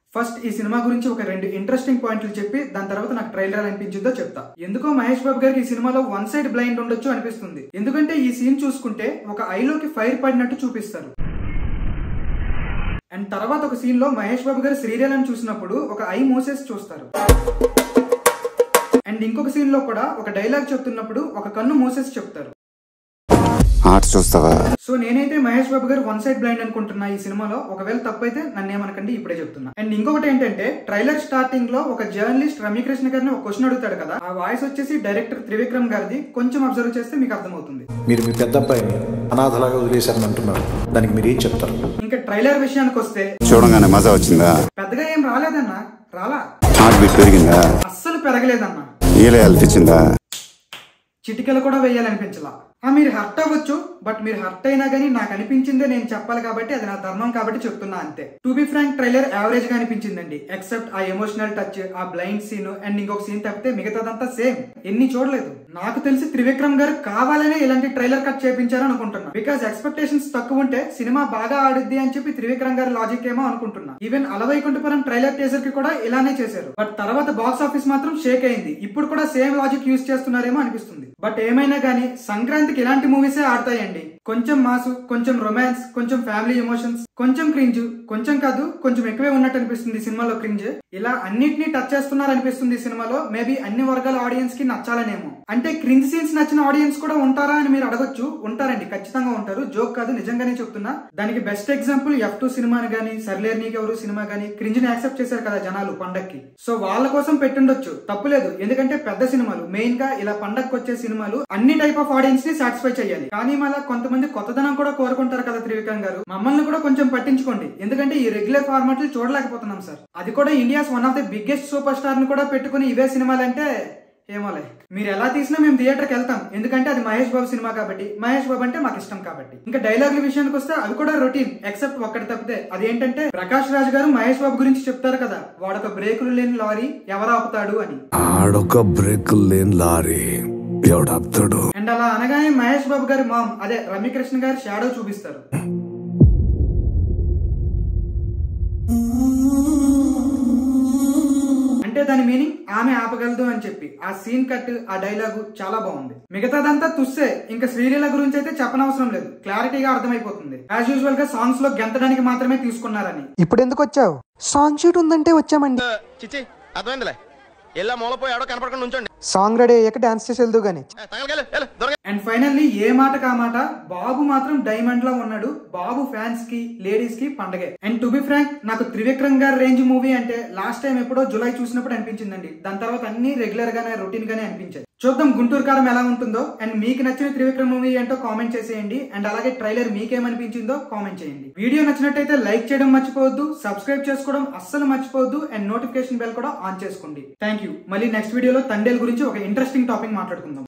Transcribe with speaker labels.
Speaker 1: first ఈ cinema గురించి ఒక రెండు ఇంట్రెస్టింగ్ పాయింట్లు చెప్పి దాని తర్వాత నాకు ట్రైలర్ అనిపించిందో చెప్తా ఎందుకో మహేష్ బాబు గారికి ఈ సినిమాలో వన్ సైడ్ బ్లైండ్ ఉండొచ్చు అనిపిస్తుంది ఎందుకంటే ఈ సీన్ చూసుకుంటే ఒక ఐలోకి ఫైర్ పడినట్టు చూపిస్తారు అండ్ తర్వాత ఒక సీన్ లో మహేష్ బాబు గారు శ్రీలీలను చూసినప్పుడు ఒక ఐ మూసేసి చూస్తారు అండ్ ఇంకొక సీన్ లో కూడా ఒక డైలాగ్ చెప్తున్నప్పుడు ఒక కన్ను మూసేసి చెప్తారు
Speaker 2: ఆట చూస్తావా
Speaker 1: సో నేనైతే మహేష్ బాబు గారు వన్ సైడ్ బ్లైండ్ అనుకుంటున్నా ఈ సినిమాలో ఒకవేళ తప్పైతే నన్ను ఏమనకండి ఇప్పుడే చెప్తున్నా అండ్ ఇంకొకటి ఏంటంటే ట్రైలర్ స్టార్టింగ్ లో ఒక జర్నలిస్ట్ రమ్యకృష్ణ గారిని ఒక క్వశ్చన్ అడుగుతాడు కదా ఆ వాయిస్ వచ్చేసి డైరెక్టర్ త్రివిక్రమ్ గారిది కొంచెం అబ్జర్వ్ చేస్తే మీకు అర్థమవుతుంది
Speaker 3: మీరు మీ పెద్ద అబ్బాయిని అనాథలాగా వదిలేశారని అంటున్నారు దానికి మీరు ఏం చెప్తారు
Speaker 1: ఇంకా ట్రైలర్ విషయానికి వస్తే
Speaker 2: చూడంగానే మజా వచ్చిందా
Speaker 1: పెద్దగా ఏం రాలేదన్నా రాలా
Speaker 2: హార్ట్ బీట్ పెరిగిందా
Speaker 1: అస్సలు పెరగలేదన్నా
Speaker 2: ఈలయాలు తెచ్చిందా
Speaker 1: చిటికలు కూడా వేయాలనిపించలా ఆ మీరు హర్ట్ అవ్వచ్చు బట్ మీరు హర్ట్ అయినా గానీ నాకు అనిపించిందే నేను చెప్పాలి కాబట్టి అది నా ధర్మం కాబట్టి చెప్తున్నా అంతే to be frank trailer average గా అనిపించిందండి ఎక్సెప్ట్ ఆ ఎమోషనల్ టచ్ ఆ బ్లైండ్ సీన్ అండ్ ఇంకొక సీన్ తప్పితే మిగతాదంతా సేమ్ ఎన్ని చూడలేదు నాకు తెలిసి త్రివిక్రమ్ గారు కావాలనే ఇలాంటి ట్రైలర్ కట్ చేపించారు అనుకుంటున్నా బికాస్ ఎక్స్పెక్టేషన్స్ తక్కువ ఉంటే సినిమా బాగా ఆడుద్ది అని చెప్పి త్రివిక్రమ్ గారి లాజిక్ ఏమో అనుకుంటున్నా ఈవెన్ అలవైకుంఠపురం ట్రైలర్ టీజర్ కి కూడా ఇలానే చేశారు బట్ తర్వాత బాక్స్ ఆఫీస్ మాత్రం షేక్ అయింది ఇప్పుడు కూడా సేమ్ లాజిక్ యూస్ చేస్తున్నారేమో అనిపిస్తుంది బట్ ఏమైనా గానీ సంక్రాంతికి ఇలాంటి మూవీసే ఆడతాయండి కొంచెం మాసు కొంచెం రొమాన్స్ కొంచెం ఫ్యామిలీ ఎమోషన్స్ కొంచెం క్రింజ్ కొంచెం కాదు కొంచెం ఎక్కువే ఉన్నట్టు అనిపిస్తుంది ఈ సినిమాలో క్రింజ్ ఇలా అన్నిటినీ టచ్ చేస్తున్నారు అనిపిస్తుంది ఈ సినిమాలో మేబీ అన్ని వర్గాల ఆడియన్స్ కి నచ్చాలనేమో అంటే క్రింజ్ సీన్స్ నచ్చిన ఆడియన్స్ కూడా ఉంటారా అని మీరు అడగొచ్చు ఉంటారండి ఖచ్చితంగా ఉంటారు జోక్ కాదు నిజంగానే చెప్తున్నా దానికి బెస్ట్ ఎగ్జాంపుల్ ఎఫ్ టూ సినిమాని గానీ సర్లేర్ నీకెవరు సినిమా గానీ క్రింజ్ ని యాక్సెప్ట్ చేశారు కదా జనాలు పండక్కి సో వాళ్ళ కోసం పెట్టుండొచ్చు తప్పులేదు ఎందుకంటే పెద్ద సినిమాలు మెయిన్ గా ఇలా పండక్కి వచ్చే సినిమాలు అన్ని టైప్ ఆఫ్ ఆడియన్స్ ని సాటిస్ఫై చేయాలి కానీ మళ్ళీ కొంతమంది కొత్తదనం కూడా కోరుకుంటారు కదా త్రివిక్రమ్ గారు మమ్మల్ని కూడా కొంచెం పట్టించుకోండి ఎందుకంటే ఈ రెగ్యులర్ ఫార్మాట్లు చూడలేకపోతున్నాం సార్ అది కూడా India's one of the biggest superstar ని కూడా పెట్టుకుని ఇవే సినిమాలంటే ఏమోలే మీరు ఎలా తీసినా మేము థియేటర్కి వెళ్తాం ఎందుకంటే అది మహేష్ బాబు సినిమా కాబట్టి మహేష్ బాబు అంటే మాకు ఇష్టం కాబట్టి ఇంకా డైలాగుల విషయానికి వస్తే అవి కూడా రొటీన్ ఎక్సెప్ట్ ఒక్కటి తప్పితే అదేంటంటే ప్రకాష్ రాజ్ గారు మహేష్ బాబు గురించి చెప్తారు కదా వాడొక బ్రేకులు లేని లారీ ఎవరు ఆపుతాడు అని
Speaker 4: ఆడొక బ్రేక్ లేని లారీ ఎవడాపుతాడు
Speaker 1: అండ్ అలా అనగానే మహేష్ బాబు గారి మామ్ అదే రమ్యకృష్ణ గారి షాడో చూపిస్తారు అంటే దాని మీనింగ్ ఆమె ఆపగలదు అని చెప్పి ఆ సీన్ కట్ ఆ డైలాగు చాలా బాగుంది మిగతాదంతా తుస్సే ఇంకా శ్రీలీల గురించి అయితే చెప్పనవసరం లేదు క్లారిటీగా అర్థమైపోతుంది యాజ్ యూజువల్ గా సాంగ్స్ లో గెంతడానికి మాత్రమే తీసుకున్నారని
Speaker 5: ఇప్పుడు ఎందుకు వచ్చావు సాంగ్ షూట్ ఉందంటే వచ్చామండి
Speaker 6: చిచ్చి అర్థమైందిలే ఎల్లా మూలపోయి ఆడో కనపడకుండా ఉంచండి
Speaker 5: సాంగ్ రెడీ అయ్యాక డాన్స్ చేసి వెళ్దు గానీ
Speaker 6: తగలగలు వెళ్ళు దొరక
Speaker 1: అండ్ ఫైనల్లీ ఏ మాట కా మాట బాబు మాత్రం డైమండ్ లా ఉన్నాడు బాబు ఫ్యాన్స్ కి లేడీస్ కి పండగే అండ్ టు బి ఫ్రాంక్ నాకు త్రివిక్రమ్ గారి రేంజ్ మూవీ అంటే లాస్ట్ టైం ఎప్పుడో జులై చూసినప్పుడు అనిపించిందండి దాని తర్వాత అన్ని రెగ్యులర్ గానే రొటీన్ గానే అనిపించాయి చూద్దాం గుంటూరు కారం ఎలా ఉంటుందో అండ్ మీకు నచ్చిన త్రివిక్రమ్ మూవీ ఏంటో కామెంట్ చేసేయండి అండ్ అలాగే ట్రైలర్ మీకేమనిపించిందో కామెంట్ చేయండి వీడియో నచ్చినట్టయితే లైక్ చేయడం మర్చిపోవద్దు సబ్స్క్రైబ్ చేసుకోవడం అస్సలు మర్చిపోవద్దు అండ్ నోటిఫికేషన్ బెల్ కూడా ఆన్ చేసుకోండి థ్యాంక్ యూ మళ్ళీ నెక్స్ట్ వీడియోలో తండేల్ గురించి ఒక ఇంట్రెస్టింగ్ టాపిక్ మాట్లాడుకుందాం